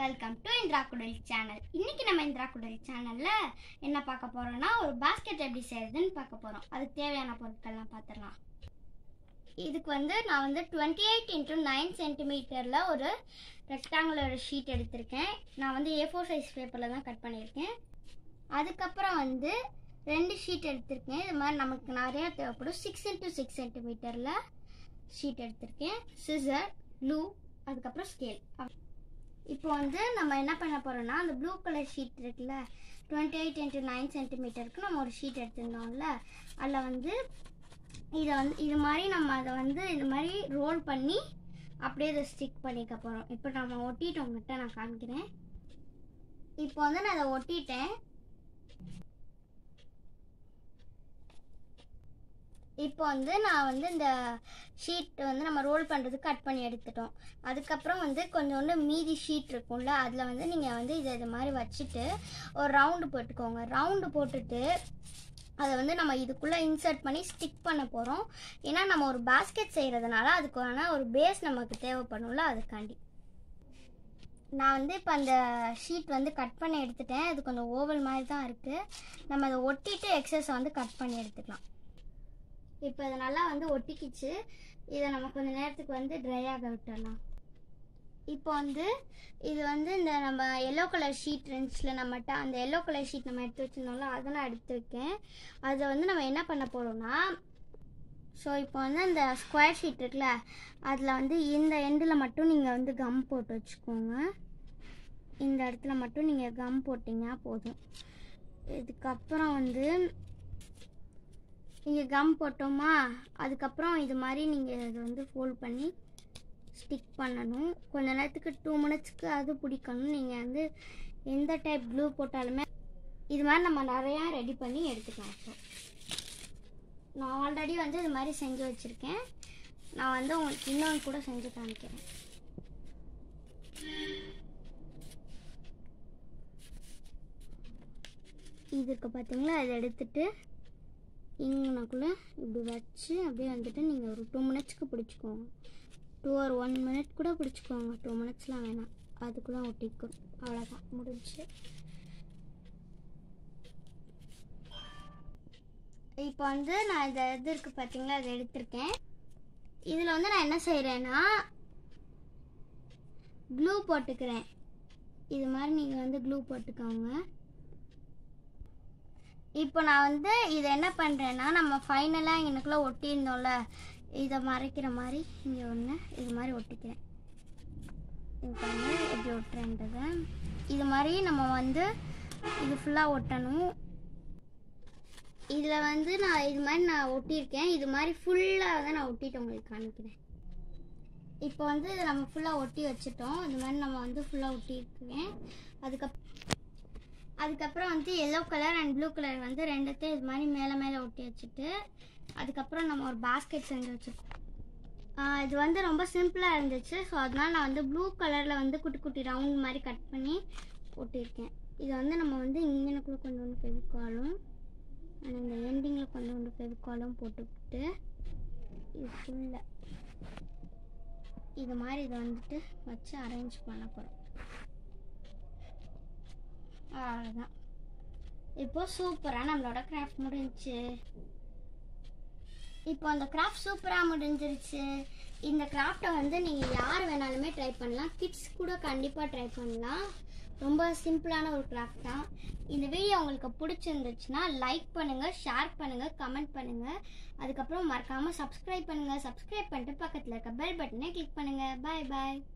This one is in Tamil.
வெல்கம் டு இந்திரா குடல் சேனல் இன்னைக்கு நம்ம இந்திரா குடல் சேனல்ல என்ன பார்க்க போறோம்னா ஒரு பாஸ்கெட் எப்படி செய்யறதுன்னு பார்க்க போறோம் அதுக்கு தேவையான பொருட்கள்லாம் பார்த்துடலாம் இதுக்கு வந்து நான் வந்து டுவெண்ட்டி எயிட் இன்ட்டு நைன் சென்டிமீட்டரில் ஒரு ரெக்டாங்குலர் ஷீட் எடுத்திருக்கேன் நான் வந்து ஏ ஃபோர் சைஸ் பேப்பரில் தான் கட் பண்ணியிருக்கேன் அதுக்கப்புறம் வந்து ரெண்டு ஷீட் எடுத்திருக்கேன் இது மாதிரி நமக்கு நிறையா தேவைப்படும் சிக்ஸ் இன்ட்டு சிக்ஸ் சென்டிமீட்டரில் ஷீட் எடுத்திருக்கேன் சிசர் ப்ளூ அதுக்கப்புறம் ஸ்கேல் இப்போ வந்து நம்ம என்ன பண்ண போகிறோம்னா அந்த ப்ளூ கலர் ஷீட் இருக்குல்ல டுவெண்ட்டி எயிட் இன்ட்டு நைன் சென்டிமீட்டருக்கு நம்ம ஒரு ஷீட் எடுத்திருந்தோம்ல அதில் வந்து இதை வந்து இது மாதிரி நம்ம அதை வந்து இது மாதிரி ரோல் பண்ணி அப்படியே இதை ஸ்டிக் பண்ணிக்க போகிறோம் இப்போ நம்ம ஒட்டிட்டோங்கிட்ட நான் காமிக்கிறேன் இப்போ வந்து நான் அதை ஒட்டிட்டேன் இப்போ வந்து நான் வந்து இந்த ஷீட் வந்து நம்ம ரோல் பண்ணுறதுக்கு கட் பண்ணி எடுத்துட்டோம் அதுக்கப்புறம் வந்து கொஞ்சோண்டு மீதி ஷீட் இருக்கும்ல அதில் வந்து நீங்கள் வந்து இதை இது மாதிரி வச்சுட்டு ஒரு ரவுண்டு போட்டுக்கோங்க ரவுண்டு போட்டுட்டு அதை வந்து நம்ம இதுக்குள்ளே இன்சர்ட் பண்ணி ஸ்டிக் பண்ண போகிறோம் ஏன்னா நம்ம ஒரு பாஸ்கெட் செய்கிறதுனால அதுக்கான ஒரு பேஸ் நமக்கு தேவைப்படும்ல அதுக்காண்டி நான் வந்து இப்போ அந்த ஷீட் வந்து கட் பண்ணி எடுத்துட்டேன் அது கொஞ்சம் ஓவல் மாதிரி தான் இருக்குது நம்ம அதை ஒட்டிட்டு எக்ஸஸை வந்து கட் பண்ணி எடுத்துக்கலாம் இப்போ இதை நல்லா வந்து ஒட்டிக்கிச்சு இதை நம்ம கொஞ்ச நேரத்துக்கு வந்து ட்ரை ஆக விட்டுடலாம் இப்போ வந்து இது வந்து இந்த நம்ம எல்லோ கலர் ஷீட் இருந்துச்சுல நம்மகிட்ட அந்த எல்லோ கலர் ஷீட் நம்ம எடுத்து வச்சுருந்தோம்ல அதை நான் எடுத்துருக்கேன் அதை வந்து நம்ம என்ன பண்ண போகிறோம்னா ஸோ இப்போ வந்து அந்த ஸ்கொயர் ஷீட் இருக்குல்ல அதில் வந்து இந்த எண்டில் மட்டும் நீங்கள் வந்து கம் போட்டு வச்சுக்கோங்க இந்த இடத்துல மட்டும் நீங்கள் கம் போட்டிங்கன்னா போதும் இதுக்கப்புறம் வந்து நீங்கள் கம் போட்டோமா அதுக்கப்புறம் இது மாதிரி நீங்கள் இதை வந்து ஃபோல்ட் பண்ணி ஸ்டிக் பண்ணணும் கொஞ்ச நேரத்துக்கு டூ மினிட்ஸ்க்கு அது பிடிக்கணும் நீங்கள் வந்து எந்த டைப் க்ளூ போட்டாலுமே இது மாதிரி நம்ம நிறையா ரெடி பண்ணி எடுத்துக்கலாம் இப்போ நான் ஆல்ரெடி வந்து இது மாதிரி செஞ்சு வச்சுருக்கேன் நான் வந்து உங்களுக்கு இன்னொன்று கூட செஞ்சு காமிக்கிறேன் இது இருக்கு பார்த்தீங்களா இதை எடுத்துட்டு இங்கனக்குள்ளே இப்படி வச்சு அப்படியே வந்துட்டு நீங்கள் ஒரு டூ மினிட்ஸ்க்கு பிடிச்சிக்கோங்க டூ ஒரு ஒன் மினிட் கூட பிடிச்சிக்கோங்க டூ மினிட்ஸ்லாம் வேணாம் அதுக்குள்ளே ஒட்டிக்கும் அவ்வளோதான் முடிஞ்சு இப்போ வந்து நான் இந்த இது இருக்குது பார்த்தீங்களா அதை எடுத்திருக்கேன் இதில் வந்து நான் என்ன செய்கிறேன்னா க்ளூ போட்டுக்கிறேன் இது மாதிரி நீங்கள் வந்து க்ளூ போட்டுக்கோங்க இப்போ நான் வந்து இதை என்ன பண்ணுறேன்னா நம்ம ஃபைனலாக எனக்குள்ளே ஒட்டியிருந்தோம்ல இதை மறைக்கிற மாதிரி இங்கே ஒன்று இது மாதிரி ஒட்டிக்கிறேன் இது பாருங்க எப்படி ஒட்டுறேன்றத இது மாதிரி நம்ம வந்து இது ஃபுல்லாக ஒட்டணும் இதில் வந்து நான் இது மாதிரி நான் ஒட்டியிருக்கேன் இது மாதிரி ஃபுல்லாக தான் நான் ஒட்டிட்டு உங்களுக்கு காமிக்கிறேன் இப்போ வந்து இதை நம்ம ஃபுல்லாக ஒட்டி வச்சுட்டோம் இது மாதிரி நம்ம வந்து ஃபுல்லாக ஒட்டியிருக்கேன் அதுக்கப்புறம் அதுக்கப்புறம் வந்து yellow colour and blue colour வந்து ரெண்டுத்தையும் இது மாதிரி மேலே மேலே ஒட்டி வச்சுட்டு அதுக்கப்புறம் நம்ம ஒரு பாஸ்கெட் செஞ்சு வச்சுருக்கோம் இது வந்து ரொம்ப சிம்பிளாக இருந்துச்சு ஸோ அதனால நான் வந்து ப்ளூ கலரில் வந்து குட்டி குட்டி ரவுண்ட் மாதிரி கட் பண்ணி ஒட்டியிருக்கேன் இதை வந்து நம்ம வந்து இங்கே கூட கொஞ்சோண்டு ஃபெவிகாலும் அண்ட் இந்த எண்டிங்கில் கொஞ்சோண்டு ஃபெவிகாலும் போட்டுக்கிட்டு இது ஃபுல்லாக இது மாதிரி இதை வந்துட்டு வச்சு அரேஞ்ச் பண்ண போகிறோம் அவ்வளோதான் இப்போ சூப்பராக நம்மளோட கிராஃப்ட் முடிஞ்சுச்சு இப்போ அந்த கிராஃப்ட் சூப்பராக முடிஞ்சிருச்சு இந்த கிராஃப்டை வந்து நீங்கள் யார் வேணாலுமே ட்ரை பண்ணலாம் கிட்ஸ் கூட கண்டிப்பாக ட்ரை பண்ணலாம் ரொம்ப சிம்பிளான ஒரு கிராஃப்ட் தான் இந்த வீடியோ உங்களுக்கு பிடிச்சிருந்துச்சுன்னா லைக் பண்ணுங்கள் ஷேர் பண்ணுங்கள் கமெண்ட் பண்ணுங்கள் அதுக்கப்புறம் மறக்காமல் சப்ஸ்கிரைப் பண்ணுங்கள் சப்ஸ்கிரைப் பண்ணிட்டு பக்கத்தில் இருக்க பெல் பட்டனை கிளிக் பண்ணுங்கள் பாய் பாய்